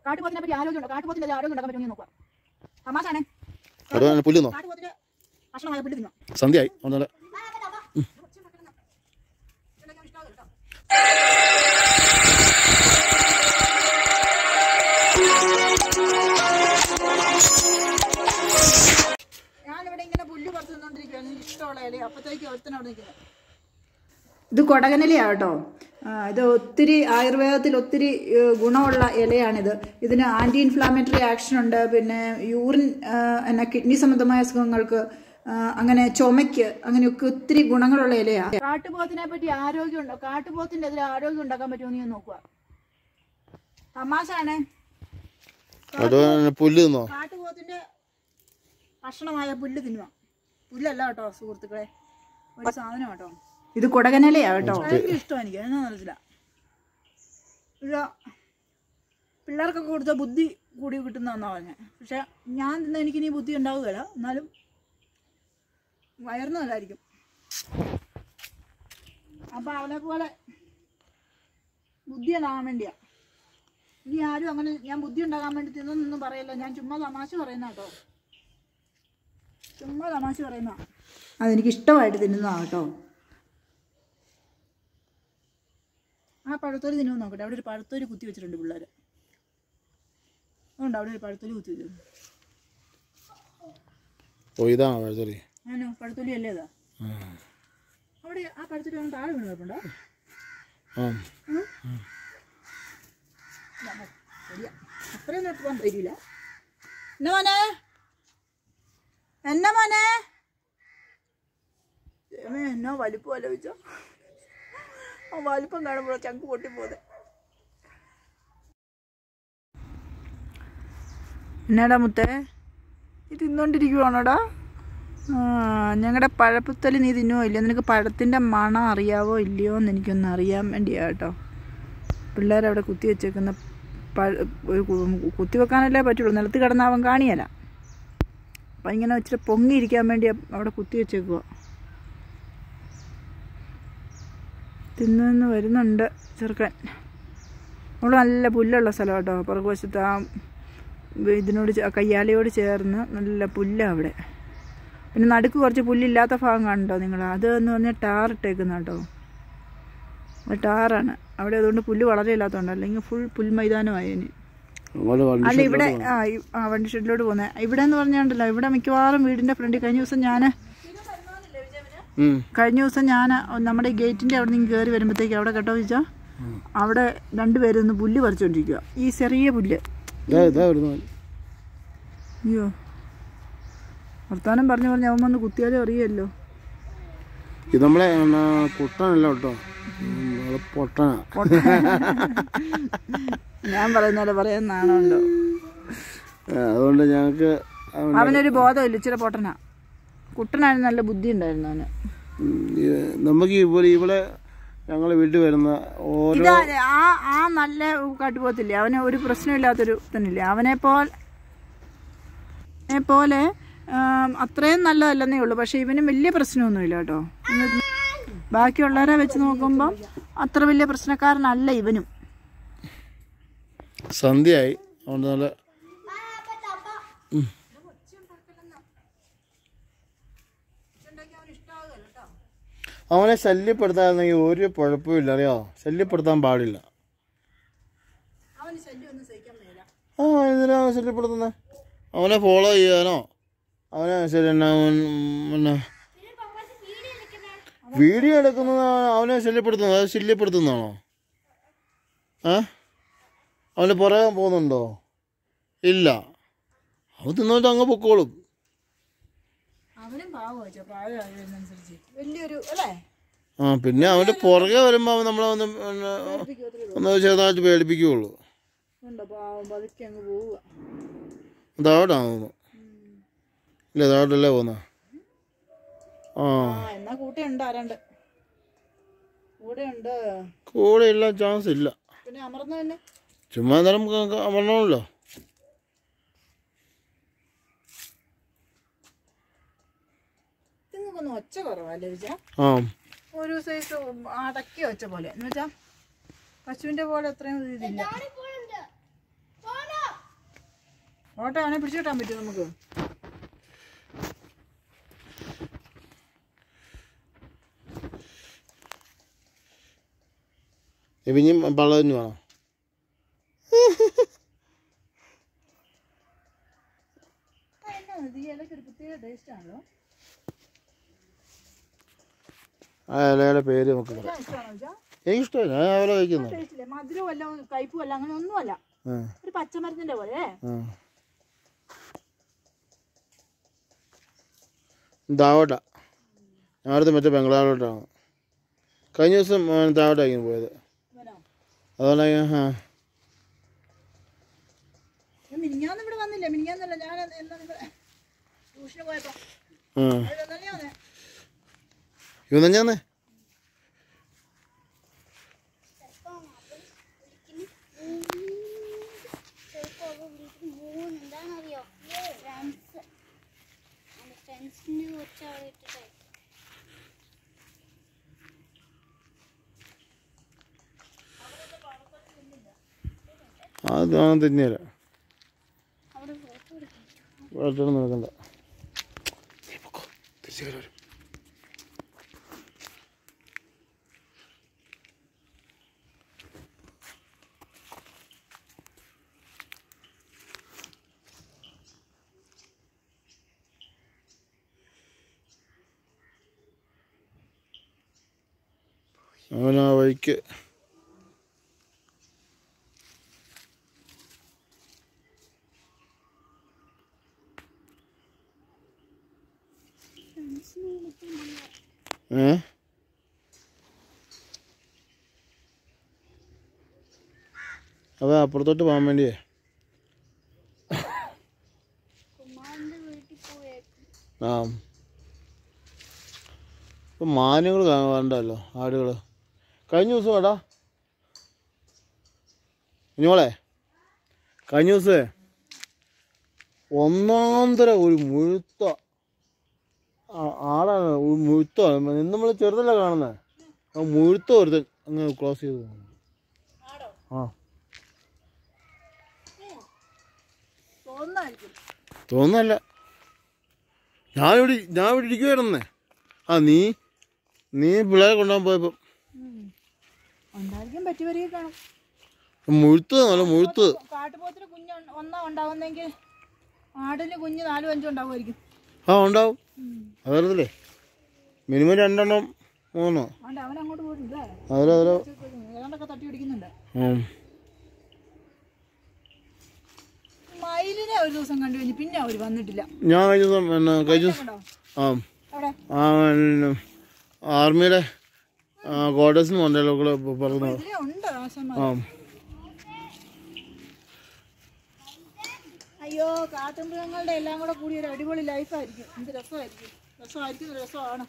കാട്ടുപോത്തിനെ പറ്റി ആരോഗ്യമുണ്ടോ കാട്ടുപോത്തിന്റെ ആരോഗ്യം ഉണ്ടാക്കാൻ പറ്റുമെന്ന് നോക്കുക തമാശാണേ അവിടെ പുല്ലുന്നോ കാട്ടുപോത്തിന്റെ ഭക്ഷണമായ പുല്ല് തിന്നോ സന്ധ്യയായി അതുകൊണ്ട് ഞാനിവിടെ ഇങ്ങനെ പുല്ല് പറിച്ചു തന്നോണ്ടിരിക്കുകയാണ് എനിക്ക് ഇഷ്ടമുള്ള ഇല അപ്പത്തേക്ക് ഒരുത്തന അവിടെ നിൽക്കുന്നത് ഇത് കൊടകനലയാണ് കേട്ടോ ആ, ഇത് ഒത്തിരി ആയുർവേദത്തിൽ ഒത്തിരി ഏ, ഗുണമുള്ള ഇലയാണിത് ഇതിന് ആന്റി ഇൻഫ്ലാമേറ്ററി ആക്ഷൻ ഉണ്ട് പിന്നെ യൂറിൻ ആ, എന്നാ കിഡ്നി സംബന്ധമായ അസുഖങ്ങൾക്ക് ആ, അങ്ങനെ ചുമയ്ക്ക് അങ്ങനെയൊക്കെ ഒത്തിരി ഗുണങ്ങളുള്ള ഇലയാണ് കാട്ടുപോത്തിനെ പറ്റി ആരോഗ്യമുണ്ടോ കാട്ടുപോത്തിന്റെ അതിൽ ആരോഗ്യം ഉണ്ടാക്കാൻ പറ്റുമെന്ന് ഞാൻ നോക്കുക തമാശാണേ അവിടെ പുല്ല് തിന്നോ കാട്ടുപോത്തിന്റെ ഭക്ഷണമായ പുല്ല് തിന്നുക പുല്ലല്ല കേട്ടോ സുഹൃത്തുക്കളെ ഒരു സാധനം കേട്ടോ ഇത് കൊടകനലയാ കേട്ടോ ഭയങ്കര ഇഷ്ടം എനിക്ക് എന്നാ അറിയില്ല ഇല്ല പിള്ളേർക്കൊക്കെ കൊടുത്ത ബുദ്ധി കൂടി കിട്ടുന്നതെന്നാ പറഞ്ഞത് പക്ഷെ ഞാൻ തിന്ന എനിക്ക് ഇനി ബുദ്ധി ഉണ്ടാവുകയില്ല എന്നാലും വയറിന് നല്ലതായിരിക്കും അപ്പൊ അവനെ പോലെ ബുദ്ധി ഉണ്ടാകാൻ വേണ്ടിയാ ഇനി ആരും അങ്ങനെ ഞാൻ ബുദ്ധി ഉണ്ടാകാൻ വേണ്ടി തിന്നൊന്നും പറയല്ല ഞാൻ ചുമ്മാ തമാശ പറയുന്ന കേട്ടോ ചുമ്മാ തമാശ പറയുന്ന അതെനിക്ക് ഇഷ്ടമായിട്ട് തിന്നുന്നതാണ് കേട്ടോ ആ പഴത്തൊലി തിന്നുമെന്ന് നോക്കട്ടെ അവിടെ ഒരു പഴത്തൊലി കുത്തി വെച്ചിട്ടുണ്ട് പിള്ളേർ അതുകൊണ്ട് അവിടെ ഒരു പഴത്തൊലി കുത്തി വെച്ചിട്ടുണ്ട് ഓ ഇതാണോ വഴുതറി ഞാനോ പഴത്തൊലി അല്ലേ അതാ അവിടെ ആ പഴത്തൊലി അവൻ താഴെ വീണ് കിടപ്പുണ്ടോ ആ ശരിയാ അത്രയും നേരത്തെ പോകാൻ പറ്റില്ല എന്നാ മോനെ എന്നാ മോനെ ദൈവമേ, എന്നാ വലിപ്പം ആലോചിച്ചോ ആ വലിപ്പം കാണുമ്പോഴോ ചങ്ക് പൊട്ടിപ്പോതെ എന്നാടാ മുത്തേ നീ തിന്നോണ്ടിരിക്കുവാണോടാ ഞങ്ങളുടെ പഴപ്പത്തല് നീ തിന്നുവോ ഇല്ലയോ നിനക്ക് പഴത്തിൻ്റെ മണം അറിയാവോ ഇല്ലയോ എന്ന് എനിക്കൊന്ന് അറിയാൻ വേണ്ടിയാ കേട്ടോ പിള്ളേരവിടെ കുത്തി വെച്ചേക്കുന്ന പഴ ഒരു കു- കുത്തി വെക്കാനല്ലേ പറ്റുള്ളൂ നിലത്ത് കിടന്ന അവൻ കാണിയല്ല അപ്പം ഇങ്ങനെ ഇച്ചിരി പൊങ്ങിയിരിക്കാൻ വേണ്ടി അവിടെ കുത്തി വെച്ചേക്കുക തിന്നു വരുന്നുണ്ട് ചെറുക്കൻ അവിടെ നല്ല പുല്ലുള്ള സ്ഥലം കേട്ടോ പുറകുവശത്ത് ആ ഇതിനോട് ചേ- കയ്യാലയോട് ചേർന്ന് നല്ല പുല്ലാണ് അവിടെ പിന്നെ നടുക്ക് കുറച്ച് പുല്ലില്ലാത്ത ഭാഗം കാണുന്നുണ്ടോ നിങ്ങൾ അത് എന്ന് പറഞ്ഞാൽ ടാർ ഇട്ടേക്കുന്ന കേട്ടോ അത് ടാറാണ് അവിടെ അതുകൊണ്ട് പുല്ല് വളരെ ഇല്ലാത്തതുകൊണ്ട് അല്ലെങ്കിൽ ഫുൾ പുൽമൈതാനമായി ഇനി അങ്ങോട്ട് വണ്ടി അല്ല ഇവിടെ ആ ഈ- ആ വണ്ടി ഷെഡിലോട്ട് പോകുന്നത് ഇവിടെ എന്ന് പറഞ്ഞാണ്ടല്ലോ ഇവിടെ മിക്കവാറും വീടിന്റെ ഫ്രണ്ടിൽ കഴിഞ്ഞ ദിവസം ഞാൻ ഉം. കഴിഞ്ഞ ദിവസം ഞാൻ നമ്മുടെ ഈ ഗേറ്റിന്റെ അവിടെ നിന്ന് കയറി വരുമ്പോഴത്തേക്ക് അവിടെ കേട്ടോ ചോദിച്ചാൽ അവിടെ രണ്ടുപേരും ഒന്ന് പുല്ല് പറിച്ചുകൊണ്ടിരിക്കുക ഈ ചെറിയ പുല്ല് ഇതാ ഇതാ വരുന്നു അയ്യോ വർത്താനം പറഞ്ഞു പറഞ്ഞ് അവൻ വന്ന് കുത്തിയാലും അറിയാമല്ലോ ഇത് നമ്മളെ എന്നാ, കുട്ടനല്ല കേട്ടോ ഉം, നമ്മളെ പൊട്ടനാ ഞാൻ പറയുന്ന പോലെ പറയാൻ നാണമുണ്ടോ ആ, അതുകൊണ്ട് ഞങ്ങൾക്ക് അവൻ- അവനൊരു ബോധമില്ല ഇച്ചിരി പൊട്ടനാ കുട്ടനായിരുന്നു നല്ല ബുദ്ധി ഉണ്ടായിരുന്നു അവന് ഉം, ഈ നമുക്ക് ഇവിടെ ഇവിടെ ഞങ്ങൾ വീട്ടിൽ വരുന്ന ഓരോ ഇതാ ആ ആ നല്ല കാട്ടുപോത്തില്ലേ അവന് ഒരു പ്രശ്നമില്ലാത്തൊരു തന്നില്ലേ അവനെ പോലെ അവനെ പോലെ ആം, അത്രയും നല്ലതല്ലെന്നേ ഉള്ളൂ പക്ഷെ ഇവന് വലിയ പ്രശ്നമൊന്നുമില്ല കേട്ടോ ഇവന് ബാക്കിയുള്ളവരെ വെച്ച് നോക്കുമ്പോൾ അത്ര വലിയ പ്രശ്നക്കാരനല്ല ഇവനും സന്ധ്യയായി അതുകൊണ്ട് നല്ല ഉം. അവനെ ശല്യപ്പെടുത്താണെങ്കിൽ ഒരു കുഴപ്പമില്ല അറിയോ ശല്യപ്പെടുത്താൻ പാടില്ല ആ എന്തിനാ അവനെ ശല്യപ്പെടുത്തുന്നത് അവനെ ഫോളോ ചെയ്യാനോ അവനെ ശരി എന്നാ അവൻ, പിന്നെ വീഡിയോ എടുക്കുന്നത് അവനെ ശല്യപ്പെടുത്തുന്നത് അത് ശല്യപ്പെടുത്തുന്നതാണോ ആ അവന് പുറകെ പോകുന്നുണ്ടോ ഇല്ല അവൻ തിന്നോട്ട് അങ്ങ് പൊക്കോളും അവനും പാവം വെച്ചോ പ്രായമായതിനനുസരിച്ച് വലിയൊരു അല്ലേ ആ പിന്നെ അവൻ്റെ പുറകെ വരുമ്പോൾ അവൻ നമ്മളെ ഒന്ന് പിന്നെ ഒന്ന് ചെറുതായിട്ട് പേടിപ്പിക്കുകയുള്ളൂ ഉണ്ടോ പാവം പതുക്കെ അങ്ങ് പോവുക താഴോട്ടാണ് തോന്നുന്നു ഇല്ല താഴോട്ടല്ലേ പോകുന്ന ആ ആ എന്നാ കൂടെയുണ്ട് ആരാണ്ട് കൂടെയുണ്ട് കൂടെ ഇല്ല ചാൻസ് ഇല്ല പിന്നെ അമർന്നു തന്നെ ചുമ്മാ നേരം വരണമല്ലോ നിങ്ങൾക്കൊന്ന് ഒച്ച കുറവല്ലേ വിചാ ആ ഒരു സൈസ് അടക്കി വെച്ച പോലെ എന്ന് വെച്ചാ പശുവിന്റെ പോലെ അത്രയും ഇതില്ല ഓട്ടോ അവനെ പിടിച്ചു കിട്ടാൻ പറ്റും നമുക്ക് ഇനിയും പള്ള തന്നെ വേണം ഈ ഇലയ്ക്ക് ഒരു പ്രത്യേക ടേസ്റ്റ് ആണല്ലോ ആ ഇലയുടെ പേര് നമുക്ക് പറയാം ഞാൻ ഇഷ്ടമാണോ വെച്ചാൽ എനിക്കിഷ്ടമായി ഞാൻ അവരെ കഴിക്കുന്നു ടേസ്റ്റില്ല മധുരവും അല്ല കയ്പും അല്ല അങ്ങനെ ഒന്നുമല്ല ആ ഒരു പച്ചമരുന്നിന്റെ പോലെ ആ താവട്ട ഞാനടുത്ത് മറ്റേ ബംഗ്ലാവിലോട്ടാണ് കഴിഞ്ഞ ദിവസം അവൻ താവട്ടായിരിക്കും പോയത് ഇവനോ? അതുകൊണ്ട് ആ ഞാൻ മിനിഞ്ഞാന്ന് ഇവിടെ വന്നില്ല മിനിഞ്ഞാന്നല്ല ഞാൻ എന്നാ നിങ്ങൾ ട്യൂഷന് പോയപ്പോ ആ അവിടെ തന്നെയാ വന്നേ ഇവന്നെ ഞാന്നേ എന്താണെന്നറിയോ ഫ്രണ്ട്സ് ഫ്രണ്ട്സിന് കുറച്ച് അവിടെ ഇട്ടിട്ടേ അത് അവൻ തന്നെയല്ല അവിടെ ഫോട്ടോ എടുക്കാം വേട്ടൊന്നും നടക്കണ്ട തിരിച്ചു കയറി വരും അവൻ ആ വഴിക്ക് ഫ്രണ്ട്സിനെ വിളിക്കാൻ ഏ അവ അപ്പുറത്തോട്ട് പോകാൻ വേണ്ടിയേ കുമാറിന്റെ വീട്ടിൽ പോയേക്കും ആ ഇപ്പം മാനുകൾ വേണ്ടല്ലോ ആടുകൾ കഴിഞ്ഞ ദിവസം എടാ ഇനിമോളെ കഴിഞ്ഞ ദിവസമേ ഒന്നാം തരം ഒരു മുഴുത്ത ആ- ആടാണ് ഒരു മുഴുത്ത നമ്മൾ ചെറുതല്ല കാണുന്നത് ആ മുഴുത്ത ഒരുത്തൻ അങ്ങ് ക്ലോസ് ചെയ്ത് പോകുന്നു. ആ തോന്നായിരിക്കും തോന്നല്ല ഞാനിവിടെ ഞാൻ ഇവിടെ ഇരിക്കുവായിരുന്നേ ആ നീ നീ പിള്ളേരെ കൊണ്ടുപോകാൻ പോയപ്പോൾ ഉണ്ടായിരിക്കും പറ്റുവരികെ കാണും മുഴുത്തത് നല്ല മുഴുത്തത് കാട്ടുപോത്തിന് കുഞ്ഞ് ഒന്നാ ഉണ്ടാവുന്നെങ്കിൽ ആടിന് കുഞ്ഞ് നാലും അഞ്ചും ഉണ്ടാവുമായിരിക്കും ആ ഉണ്ടാവും അതറിയത്തില്ലേ മിനിമം രണ്ടെണ്ണം മൂന്നോ അതുകൊണ്ട് അവൻ അങ്ങോട്ട് പോയിട്ടില്ലേ അതിൽ അതിൽ ഏതാണ്ടൊക്കെ തട്ടി പിടിക്കുന്നുണ്ട് ഉം. മയിലിനെ ഒരു ദിവസം കണ്ടു കഴിഞ്ഞ് പിന്നെ അവർ വന്നിട്ടില്ല ഞാൻ കഴിഞ്ഞ ദിവസം പിന്നെ കഴിഞ്ഞ ദിവസം കണ്ടോ ആ അവിടെ ആ പിന്നെ ആർമിയുടെ ക്വാർട്ടേഴ്സിൽ നിന്ന് വന്നല്ലോ പറഞ്ഞു ഇതിലെ ഉണ്ട് ആശന്മാർ ആ അയ്യോ കാട്ടുമൃഗങ്ങളുടെ എല്ലാം കൂടെ കൂടി ഒരു അടിപൊളി ലൈഫായിരിക്കും എന്ത് രസമായിരിക്കും രസമായിരിക്കും രസമാണ്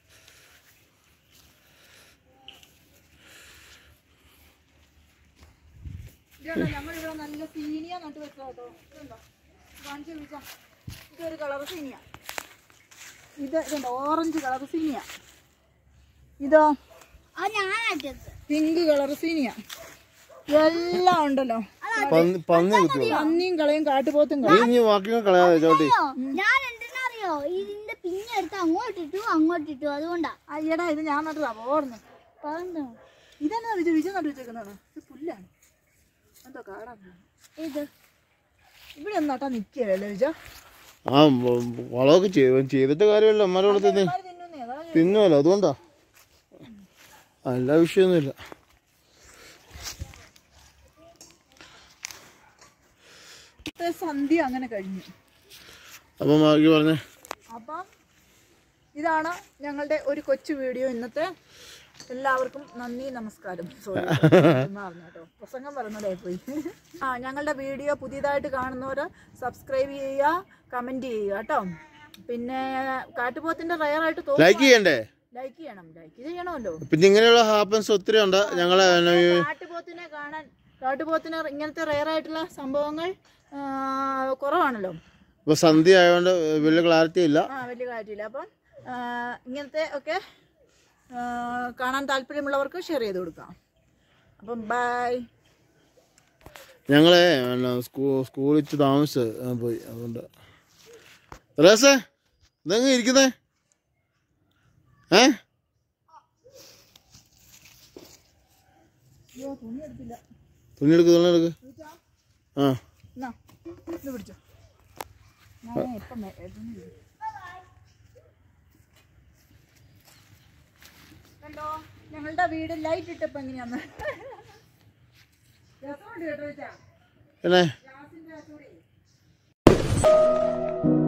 ഇതുണ്ടോ ഞങ്ങളിവിടെ നല്ല സീനിയ നട്ട് വെച്ചോ കേട്ടോ ഇതുണ്ടോ കാണിച്ചു ചോദിച്ചാ ഇതൊരു കളർ സീനിയ ഇത് ഇതുണ്ടോ ഓറഞ്ച് കളർ സീനിയ ഇതോ ആ ഞാനാറ്റത് പിങ്ക് കളർ സീനിയ എല്ലാം ഉണ്ടല്ലോ പന്നി പന്നി കിട്ടുമോ പന്നിയും കളയും കാട്ടുപോത്തും നീ ഇനി വാക്കിങ്ങൾ കളയാതെ ചോട്ടി അറിയോ ഞാൻ എന്തിനറിയോ ഇതിന്റെ പിന്നെടുത്ത് അങ്ങോട്ടിട്ടു അങ്ങോട്ടിട്ടു അതുകൊണ്ടാ അയ്യടാ ഇത് ഞാൻ നട്ടതാ ഓർന്ന് പറഞ്ഞു ഇതെന്നാ വിജ വിജ നട്ടു വെച്ചേക്കുന്നതാണ് ഇത് പുല്ലാണ് എന്തോ കാടാണ് ഇത് ഇവിടെ ഒന്നും നട്ടാ നിൽക്കുകയല്ലേ വിജ ആ വ- വളമൊക്കെ ചെയ്ത് ചെയ്തിട്ട് കാര്യമല്ല അമ്മയുടെ തിന്ന് തിന്നുന്നേ അതാ തിന്നുമല്ലോ അതുകൊണ്ടാ അല്ല വിഷയമൊന്നുമില്ല ഇന്നത്തെ സന്ധ്യ അങ്ങനെ കഴിഞ്ഞു അപ്പം ബാക്കി പറഞ്ഞേ അപ്പം ഇതാണ് ഞങ്ങളുടെ ഒരു കൊച്ചു വീഡിയോ ഇന്നത്തെ എല്ലാവർക്കും നന്ദി നമസ്കാരം സോറി കേട്ടോ പ്രസംഗം പറയുന്നതായി പോയി ആ ഞങ്ങളുടെ വീഡിയോ പുതിയതായിട്ട് കാണുന്നവർ സബ്സ്ക്രൈബ് ചെയ്യുക കമൻറ്റ് ചെയ്യുക കേട്ടോ പിന്നെ കാട്ടുപോത്തിന്റെ റയറായിട്ട് തോന്നുന്നു ലൈക്ക് ചെയ്യണ്ടേ ലൈക്ക് ചെയ്യണം ലൈക്ക് ചെയ്യണമല്ലോ പിന്നെ ഇങ്ങനെയുള്ള ഹാപ്പൻസ് ഒത്തിരി ഉണ്ട് ഞങ്ങളെ പിന്നെ ഈ കാട്ടുപോത്തിനെ കാണാൻ കാട്ടുപോത്തിന് ഇങ്ങനത്തെ റയറായിട്ടുള്ള സംഭവങ്ങൾ ആ, കുറവാണല്ലോ ഇപ്പൊ സന്ധ്യ ആയതുകൊണ്ട് വലിയ ക്ലാരിറ്റി ഇല്ല ആ വലിയ കാര്യമില്ല അപ്പം ആ, ഇങ്ങനത്തെ ഒക്കെ ആ, കാണാൻ താല്പര്യമുള്ളവർക്ക് ഷെയർ ചെയ്ത് കൊടുക്കാം അപ്പം ബൈ ഞങ്ങളെ പിന്നെ സ്കൂ സ്കൂളിൽ ഇച്ചിരി താമസിച്ച് ഞാൻ പോയി അതുകൊണ്ട് റേസേ ഇതെങ്ങ ഇരിക്കുന്നേ ഏ തുണി എടുക്ക് തുണി എടുക്ക് ആ എന്നാ ഇത് പിടിച്ചോ ഞാൻ ഇപ്പം മേ- ഇതൊന്നും ഇല്ല. കണ്ടോ ഞങ്ങളുടെ വീട് ലൈറ്റ് ഇട്ടപ്പോ എങ്ങനെയാന്ന് രസമുണ്ട് കേട്ടോ ചേച്ചാ പിന്നെ ഗ്യാസിന്റെ ചൂടേ